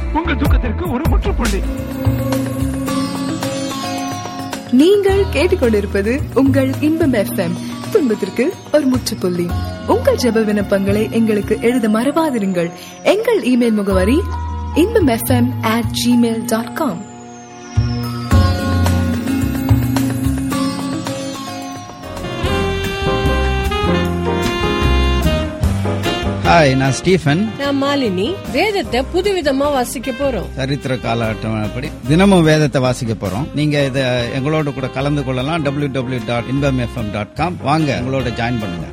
உங்கள் துக்கத்திற்கு ஒரு முற்றுப்புள்ளி நீங்கள் கேட்டுக்கொண்டிருப்பது உங்கள் இன்பம் எஃப்எம் துன்பத்திற்கு ஒரு முற்றுப்புள்ளி உங்கள் ஜெப விண்ணப்பங்களை எங்களுக்கு எழுத மறவாதிருங்கள் எங்கள் இமெயில் முகவரி Inbam FM at Gmail dot com hi நான் ஸ்டீஃபன் நான் மாலினி வேதத்தை புதுவிதமா வாசிக்க போறோம் சரித்திர கால அட்டவணைப்படி தினமும் வேதத்தை வாசிக்க போறோம் நீங்க இத எங்களோட கூட கலந்து கொள்ளலாம் W W dot Inbam FM dot com வாங்க எங்களோட ஜாயின் பண்ணுங்க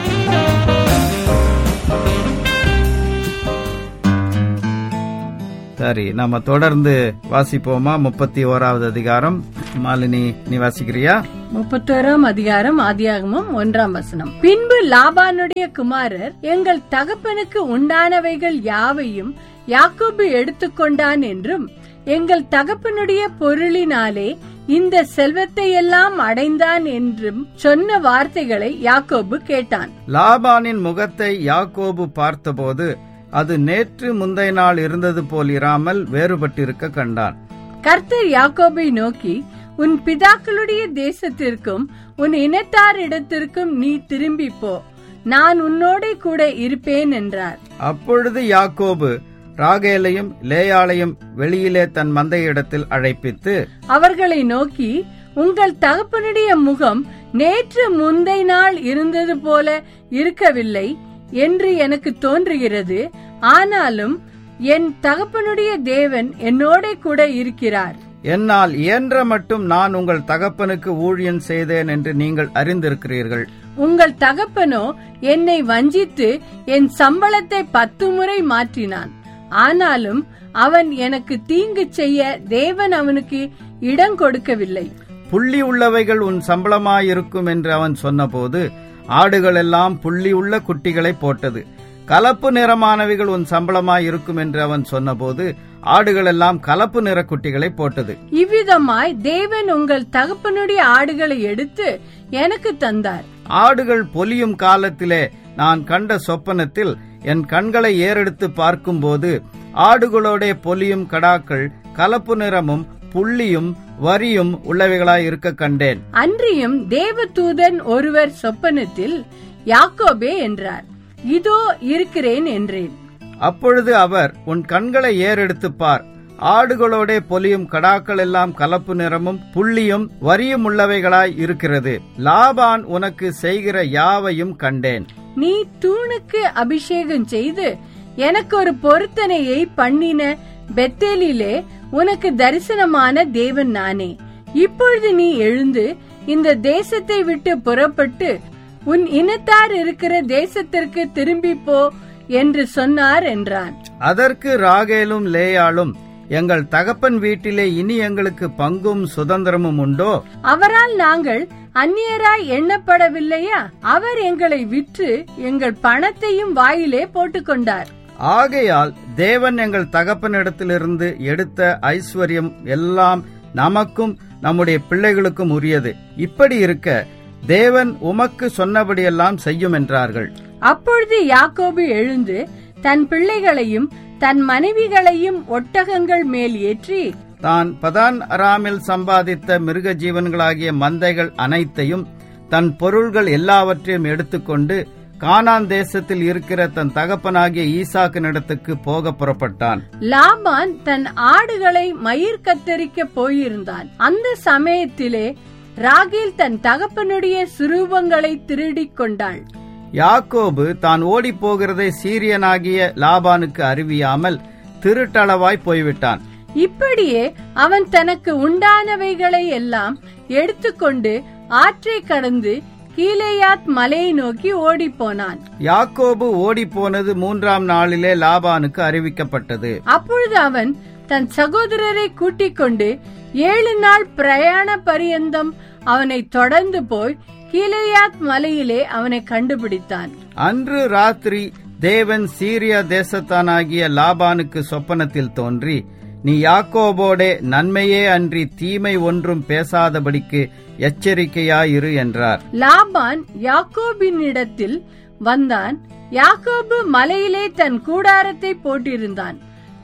சரி நம்ம தொடர்ந்து வாசிப்போமா முப்பத்தி ஓராவது அதிகாரம் மாலினி நீ வாசிக்கிறியா முப்பத்தோராம் அதிகாரம் ஆதியாகமம் ஒன்றாம் வசனம் பின்பு லாபானுடைய குமாரர் எங்கள் தகப்பனுக்கு உண்டானவைகள் யாவையும் யாக்கோபு எடுத்துக்கொண்டான் என்றும் எங்கள் தகப்பனுடைய பொருளினாலே இந்த செல்வத்தை எல்லாம் அடைந்தான் என்றும் சொன்ன வார்த்தைகளை யாக்கோபு கேட்டான் லாபானின் முகத்தை யாக்கோபு பார்த்தபோது அது நேற்று முந்தைய நாள் இருந்தது போல் இராமல் வேறுபட்டிருக்க கண்டான் கர்த்தர் யாக்கோபை நோக்கி உன் பிதாக்களுடைய தேசத்திற்கும் உன் இனத்தாரிடத்திற்கும் நீ திரும்பி போ நான் உன்னோட கூட இருப்பேன் என்றார் அப்பொழுது யாக்கோபு ராகேலையும் லேயாளையும் வெளியிலே தன் மந்தையிடத்தில் அழைப்பித்து அவர்களை நோக்கி உங்கள் தகப்பனுடைய முகம் நேற்று முந்தை நாள் இருந்தது போல இருக்கவில்லை என்று எனக்கு தோன்றுகிறது ஆனாலும் என் தகப்பனுடைய தேவன் என்னோட கூட இருக்கிறார் என்னால் இயன்ற மட்டும் நான் உங்கள் தகப்பனுக்கு ஊழியம் செய்தேன் என்று நீங்கள் அறிந்திருக்கிறீர்கள் உங்கள் தகப்பனோ என்னை வஞ்சித்து என் சம்பளத்தை பத்து முறை மாற்றினான் ஆனாலும் அவன் எனக்கு தீங்கு செய்ய தேவன் அவனுக்கு இடம் கொடுக்கவில்லை புள்ளி உள்ளவைகள் உன் சம்பளமாயிருக்கும் என்று அவன் சொன்னபோது ஆடுகள் எல்லாம் புள்ளி உள்ள குட்டிகளை போட்டது கலப்பு நிறமானவைகள் உன் சம்பளமாயிருக்கும் என்று அவன் சொன்னபோது ஆடுகள் எல்லாம் கலப்பு நிற குட்டிகளை போட்டது இவ்விதமாய் தேவன் உங்கள் தகப்பனுடைய ஆடுகளை எடுத்து எனக்கு தந்தார் ஆடுகள் பொலியும் காலத்திலே நான் கண்ட சொப்பனத்தில் என் கண்களை ஏறெடுத்து பார்க்கும்போது ஆடுகளோட பொலியும் கடாக்கள் கலப்பு நிறமும் புள்ளியும் வரியும் உள்ளவைகளாய் இருக்க கண்டேன் அன்றியும் தேவதூதன் ஒருவர் சொப்பனத்தில் யாக்கோபே என்றார் இதோ இருக்கிறேன் என்றேன் அப்பொழுது அவர் உன் கண்களை ஏறெடுத்து பார் ஆடுகளோட பொலியும் கடாக்கள் எல்லாம் கலப்பு நிறமும் புள்ளியும் வரியும் உள்ளவைகளாய் இருக்கிறது லாபான் உனக்கு செய்கிற யாவையும் கண்டேன் நீ தூணுக்கு அபிஷேகம் செய்து எனக்கு ஒரு பொருத்தனையை பண்ணின பெத்தேலிலே உனக்கு தரிசனமான தேவன் நானே இப்பொழுது நீ எழுந்து இந்த தேசத்தை விட்டு புறப்பட்டு உன் இனத்தார் இருக்கிற தேசத்திற்கு திரும்பி போ என்று சொன்னார் என்றான் அதற்கு ராகேலும் லேயாளும் எங்கள் தகப்பன் வீட்டிலே இனி எங்களுக்கு பங்கும் சுதந்திரமும் உண்டோ அவரால் நாங்கள் அந்நியராய் எண்ணப்படவில்லையா அவர் எங்களை விற்று எங்கள் பணத்தையும் வாயிலே போட்டுக்கொண்டார் ஆகையால் தேவன் எங்கள் தகப்பனிடத்திலிருந்து எடுத்த ஐஸ்வர்யம் எல்லாம் நமக்கும் நம்முடைய பிள்ளைகளுக்கும் உரியது இப்படி இருக்க தேவன் உமக்கு சொன்னபடியெல்லாம் செய்யும் என்றார்கள் அப்பொழுது யாக்கோபு எழுந்து தன் பிள்ளைகளையும் தன் மனைவிகளையும் ஒட்டகங்கள் மேல் ஏற்றி தான் பதான் அராமில் சம்பாதித்த மிருக ஜீவன்களாகிய மந்தைகள் அனைத்தையும் தன் பொருள்கள் எல்லாவற்றையும் எடுத்துக்கொண்டு கானான் தேசத்தில் இருக்கிற தன் தகப்பனாகிய ஈசாக்கினிடத்துக்கு போக புறப்பட்டான் லாபான் தன் ஆடுகளை மயிர் கத்தரிக்க போயிருந்தான் அந்த சமயத்திலே ராகேல் தன் தகப்பனுடைய சுரூபங்களை திருடிக் கொண்டாள் யாக்கோபு தான் ஓடிப் போகிறதை சீரியனாகிய லாபானுக்கு அறிவியாமல் திருட்டளவாய் போய்விட்டான் இப்படியே அவன் தனக்கு உண்டானவைகளை எல்லாம் எடுத்துக்கொண்டு ஆற்றை கடந்து கீலேயாத் மலையை நோக்கி ஓடிப்போனான் யாக்கோபு ஓடிப்போனது மூன்றாம் நாளிலே லாபானுக்கு அறிவிக்கப்பட்டது அப்பொழுது அவன் தன் சகோதரரை கூட்டிக் கொண்டு ஏழு நாள் பிரயாண பரியந்தம் அவனை தொடர்ந்து போய் கீலேயாத் மலையிலே அவனை கண்டுபிடித்தான் அன்று ராத்திரி தேவன் சீரியா தேசத்தானாகிய லாபானுக்கு சொப்பனத்தில் தோன்றி நீ யாக்கோபோடே நன்மையே அன்றி தீமை ஒன்றும் பேசாதபடிக்கு எச்சரிக்கையாயிரு என்றார் லாபான் யாக்கோபினிடத்தில் வந்தான் யாக்கோபு மலையிலே தன் கூடாரத்தை போட்டிருந்தான்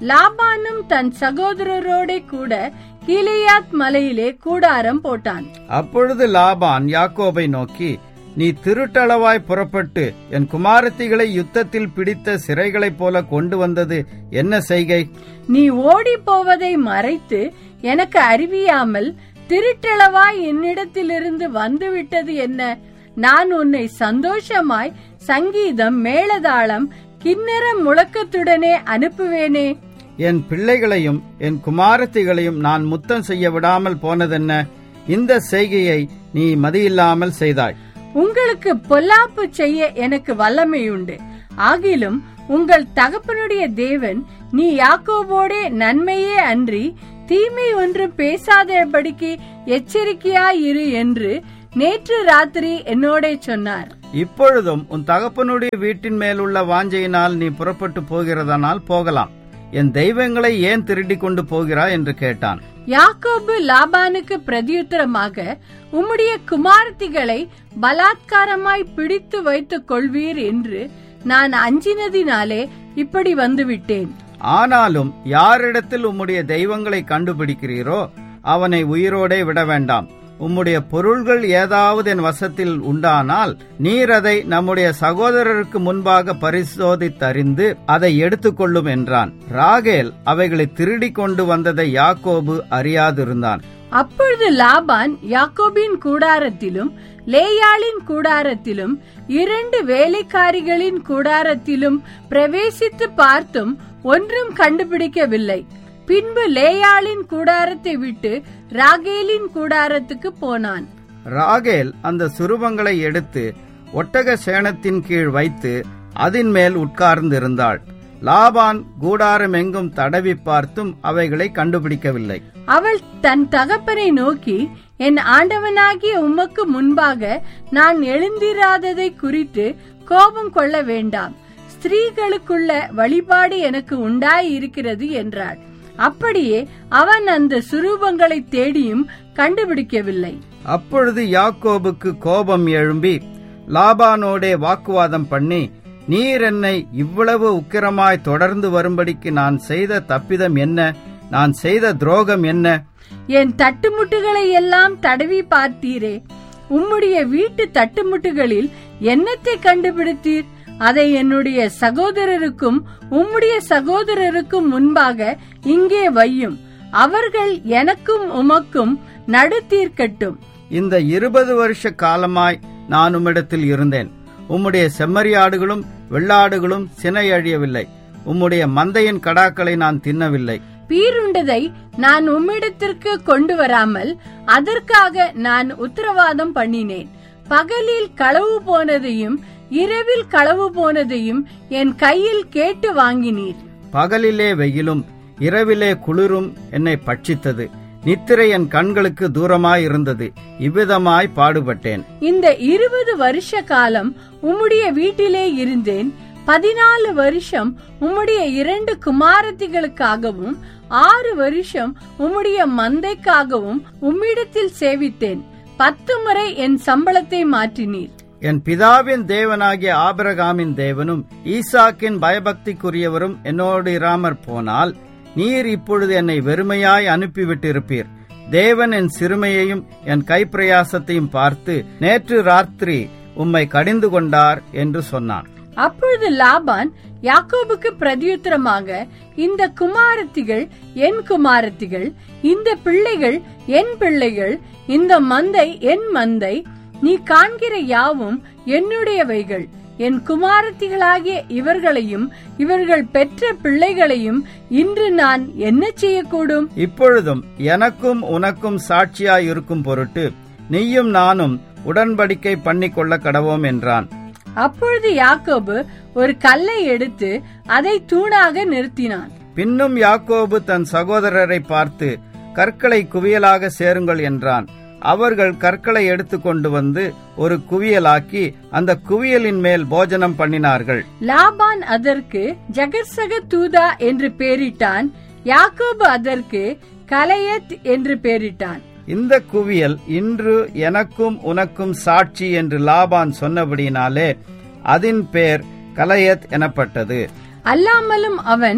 லாபானும் தன் சகோதரரோட கூட கீலேயாத் மலையிலே கூடாரம் போட்டான் அப்பொழுது லாபான் யாக்கோபை நோக்கி நீ திருட்டளவாய் புறப்பட்டு என் குமாரத்திகளை யுத்தத்தில் பிடித்த சிறைகளைப் போல கொண்டு வந்தது என்ன செய்கை நீ ஓடி போவதை மறைத்து எனக்கு அறிவியாமல் திருட்டளவாய் என்னிடத்திலிருந்து வந்துவிட்டது என்ன நான் உன்னை சந்தோஷமாய் சங்கீதம் மேளதாளம் கிண்ணற முழக்கத்துடனே அனுப்புவேனே என் பிள்ளைகளையும் என் குமாரத்திகளையும் நான் முத்தம் செய்ய விடாமல் போனதென்ன இந்த செய்கையை நீ மதியில்லாமல் செய்தாய் உங்களுக்கு பொல்லாப்பு செய்ய எனக்கு வல்லமையுண்டு ஆகிலும் உங்கள் தகப்பனுடைய தேவன் நீ யாக்கோபோடே நன்மையே அன்றி தீமை ஒன்று பேசாதபடிக்கு எச்சரிக்கையாயிரு என்று நேற்று ராத்திரி என்னோட சொன்னார் இப்பொழுதும் உன் தகப்பனுடைய வீட்டின் மேலுள்ள வாஞ்சையினால் நீ புறப்பட்டு போகிறதனால் போகலாம் என் தெய்வங்களை ஏன் திருடிக் கொண்டு போகிறாய் என்று கேட்டான் யாக்கோபு லாபானுக்கு பிரதியுத்தரமாக உம்முடைய குமாரத்திகளை பலாத்காரமாய் பிடித்து வைத்துக் கொள்வீர் என்று நான் அஞ்சினதினாலே இப்படி வந்துவிட்டேன் ஆனாலும் யாரிடத்தில் உம்முடைய தெய்வங்களை கண்டுபிடிக்கிறீரோ அவனை உயிரோடே விட வேண்டாம் உம்முடைய பொருள்கள் ஏதாவது என் வசத்தில் உண்டானால் நீர் அதை நம்முடைய சகோதரருக்கு முன்பாக பரிசோதித்தறிந்து அதை எடுத்துக்கொள்ளும் என்றான் ராகேல் அவைகளை திருடிக் கொண்டு வந்ததை யாக்கோபு அறியாதிருந்தான் அப்பொழுது லாபான் யாக்கோபின் கூடாரத்திலும் லேயாளின் கூடாரத்திலும் இரண்டு வேலைக்காரிகளின் கூடாரத்திலும் பிரவேசித்து பார்த்தும் ஒன்றும் கண்டுபிடிக்கவில்லை பின்பு லேயாளின் கூடாரத்தை விட்டு ராகேலின் கூடாரத்துக்கு போனான் ராகேல் அந்த சுரூபங்களை எடுத்து ஒட்டக சேணத்தின் கீழ் வைத்து அதின் மேல் உட்கார்ந்திருந்தாள் லாபான் கூடாரம் எங்கும் தடவி பார்த்தும் அவைகளை கண்டுபிடிக்கவில்லை அவள் தன் தகப்பனை நோக்கி என் ஆண்டவனாகிய உமக்கு முன்பாக நான் எழுந்திராததை குறித்து கோபம் கொள்ள வேண்டாம் ஸ்திரீகளுக்குள்ள வழிபாடு எனக்கு உண்டாயிருக்கிறது என்றாள் அப்படியே அவன் அந்த சுரூபங்களை தேடியும் கண்டுபிடிக்கவில்லை அப்பொழுது யாக்கோபுக்கு கோபம் எழும்பி லாபானோடே வாக்குவாதம் பண்ணி நீர் என்னை இவ்வளவு உக்கிரமாய் தொடர்ந்து வரும்படிக்கு நான் செய்த தப்பிதம் என்ன நான் செய்த துரோகம் என்ன என் தட்டுமுட்டுகளை எல்லாம் தடவி பார்த்தீரே உம்முடைய வீட்டு தட்டுமுட்டுகளில் என்னத்தை கண்டுபிடித்தீர் அதை என்னுடைய சகோதரருக்கும் உம்முடைய சகோதரருக்கும் முன்பாக இங்கே வையும் அவர்கள் எனக்கும் உமக்கும் நடுத்தீர்க்கட்டும் இந்த இருபது வருஷ காலமாய் நான் உம்மிடத்தில் இருந்தேன் உம்முடைய செம்மறியாடுகளும் வெள்ளாடுகளும் சினை அழியவில்லை உம்முடைய மந்தையின் கடாக்களை நான் தின்னவில்லை பீருண்டதை நான் உம்மிடத்திற்கு கொண்டு வராமல் அதற்காக நான் உத்தரவாதம் பண்ணினேன் பகலில் களவு போனதையும் இரவில் களவு போனதையும் என் கையில் கேட்டு வாங்கினீர் பகலிலே வெயிலும் இரவிலே குளிரும் என்னை பட்சித்தது நித்திரை என் கண்களுக்கு தூரமாயிருந்தது இவ்விதமாய் பாடுபட்டேன் இந்த இருபது வருஷ காலம் உம்முடைய வீட்டிலே இருந்தேன் பதினாலு வருஷம் உம்முடைய இரண்டு குமாரத்திகளுக்காகவும் ஆறு வருஷம் உம்முடைய மந்தைக்காகவும் உம்மிடத்தில் சேவித்தேன் பத்து முறை என் சம்பளத்தை மாற்றினீர் என் பிதாவின் தேவனாகிய ஆபிரகாமின் தேவனும் ஈசாக்கின் பயபக்திக்குரியவரும் என்னோடு இராமற் போனால் நீர் இப்பொழுது என்னை வெறுமையாய் அனுப்பிவிட்டிருப்பீர் தேவன் என் சிறுமையையும் என் கைப்பிரயாசத்தையும் பார்த்து நேற்று ராத்திரி உம்மை கடிந்து கொண்டார் என்று சொன்னான் அப்பொழுது லாபான் யாக்கோபுக்கு பிரதியுத்தரமாக இந்த குமாரத்திகள் என் குமாரத்திகள் இந்த பிள்ளைகள் என் பிள்ளைகள் இந்த மந்தை என் மந்தை நீ காண்கிற யாவும் என்னுடையவைகள் என் குமாரத்திகளாகிய இவர்களையும் இவர்கள் பெற்ற பிள்ளைகளையும் இன்று நான் என்ன செய்யக்கூடும் இப்பொழுதும் எனக்கும் உனக்கும் சாட்சியாய் இருக்கும் பொருட்டு நீயும் நானும் உடன்படிக்கை பண்ணிக்கொள்ள கடவோம் என்றான் அப்பொழுது யாக்கோபு ஒரு கல்லை எடுத்து அதை தூணாக நிறுத்தினான் பின்னும் யாக்கோபு தன் சகோதரரை பார்த்து கற்களை குவியலாக சேருங்கள் என்றான் அவர்கள் கற்களை எடுத்துக்கொண்டு வந்து ஒரு குவியலாக்கி அந்த குவியலின் மேல் போஜனம் பண்ணினார்கள் லாபான் அதற்கு ஜகர்சக தூதா என்று பெயரிட்டான் யாக்கோபு அதற்கு கலையத் என்று பெயரிட்டான் இந்த குவியல் இன்று எனக்கும் உனக்கும் சாட்சி என்று லாபான் சொன்னபடியினாலே அதன் பேர் கலையத் எனப்பட்டது அல்லாமலும் அவன்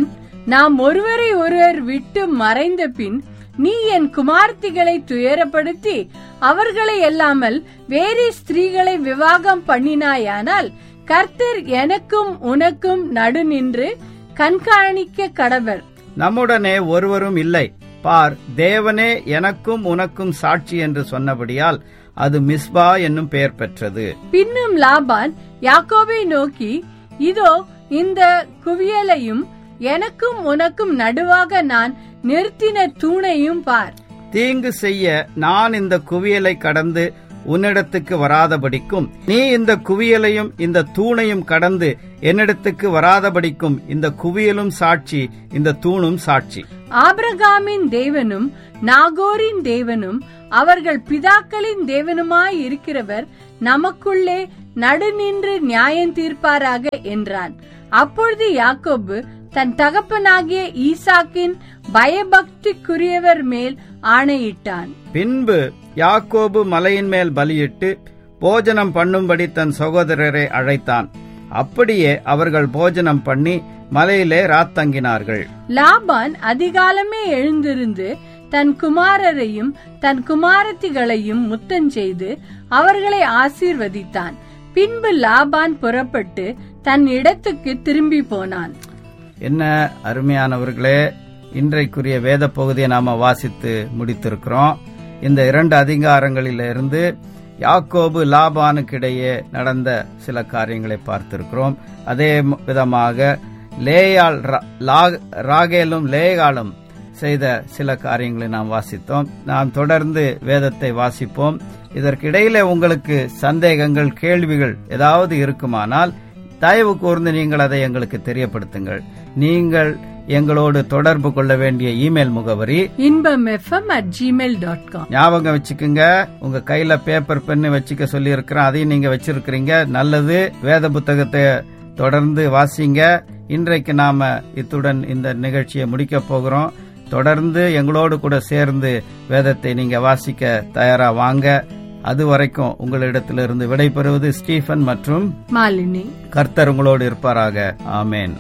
நாம் ஒருவரை ஒருவர் விட்டு மறைந்த பின் நீ என் குமார்த்திகளை துயரப்படுத்தி அவர்களை அல்லாமல் வேறு ஸ்திரீகளை விவாகம் பண்ணினாயானால் கர்த்தர் எனக்கும் உனக்கும் நடு நின்று கண்காணிக்க கடவர் நம்முடனே ஒருவரும் இல்லை பார் தேவனே எனக்கும் உனக்கும் சாட்சி என்று சொன்னபடியால் அது மிஸ்பா என்னும் பெயர் பெற்றது பின்னும் லாபான் யாக்கோபை நோக்கி இதோ இந்த குவியலையும் எனக்கும் உனக்கும் நடுவாக நான் நிறுத்தின தூணையும் பார் தீங்கு செய்ய நான் இந்த குவியலை கடந்து உன்னிடத்துக்கு வராதபடிக்கும் நீ இந்த குவியலையும் இந்த தூணையும் கடந்து என்னிடத்துக்கு வராதபடிக்கும் இந்த குவியலும் சாட்சி இந்த தூணும் சாட்சி ஆபிரகாமின் தேவனும் நாகோரின் தேவனும் அவர்கள் பிதாக்களின் தேவனுமாய் இருக்கிறவர் நமக்குள்ளே நடுநின்று நியாயம் தீர்ப்பாராக என்றான் அப்பொழுது யாக்கோபு தன் தகப்பனாகிய ஈசாக்கின் பயபக்திக்குரியவர் மேல் ஆணையிட்டான் பின்பு யாக்கோபு மலையின் மேல் பலியிட்டு போஜனம் பண்ணும்படி தன் சகோதரரை அழைத்தான் அப்படியே அவர்கள் போஜனம் பண்ணி மலையிலே ராத்தங்கினார்கள் லாபான் அதிகாலமே எழுந்திருந்து தன் குமாரரையும் தன் குமாரத்திகளையும் முத்தஞ்செய்து அவர்களை ஆசீர்வதித்தான் பின்பு லாபான் புறப்பட்டு தன் இடத்துக்கு திரும்பி போனான் என்ன அருமையானவர்களே இன்றைக்குரிய வேத பகுதியை நாம வாசித்து முடித்திருக்கிறோம் இந்த இரண்டு அதிகாரங்களிலிருந்து யாக்கோபு லாபானுக்கு இடையே நடந்த சில காரியங்களை பார்த்திருக்கிறோம் அதே விதமாக லேயால் ரா- லா- ராகேலும் லேயாலும் செய்த சில காரியங்களை நாம் வாசித்தோம் நாம் தொடர்ந்து வேதத்தை வாசிப்போம் இதற்கிடையிலே உங்களுக்கு சந்தேகங்கள் கேள்விகள் ஏதாவது இருக்குமானால் தயவு கூர்ந்து நீங்கள் அதை எங்களுக்கு தெரியப்படுத்துங்கள் நீங்கள் எங்களோடு தொடர்பு கொள்ள வேண்டிய இமெயில் முகவரி Inbam FM at Gmail dot com ஞாபகம் வச்சுக்குங்க உங்க கையில பேப்பர் பென்னு வச்சுக்க சொல்லி இருக்கிறேன் அதையும் நீங்க வச்சிருக்கிறீங்க நல்லது வேத புத்தகத்தை தொடர்ந்து வாசிங்க இன்றைக்கு நாம இத்துடன் இந்த நிகழ்ச்சியை முடிக்க போகிறோம் தொடர்ந்து எங்களோடு கூட சேர்ந்து வேதத்தை நீங்க வாசிக்க தயாரா வாங்க அது வரைக்கும் உங்களிடத்திலிருந்து விடைபெறுவது ஸ்டீஃபன் மற்றும் மாலினி கர்த்தர் உங்களோடு இருப்பாராக ஆமேன்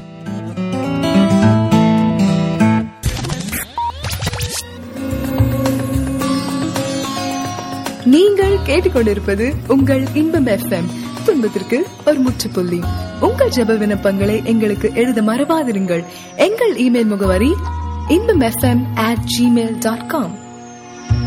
நீங்கள் கேட்டுக்கொண்டிருப்பது உங்கள் இன்பம் எஃப்எம் துன்பத்திற்கு ஒரு முற்றுப்புள்ளி உங்கள் ஜெப விண்ணப்பங்களை எங்களுக்கு எழுத மறவாதிருங்கள் எங்கள் இமெயில் முகவரி Inbam FM at Gmail dot com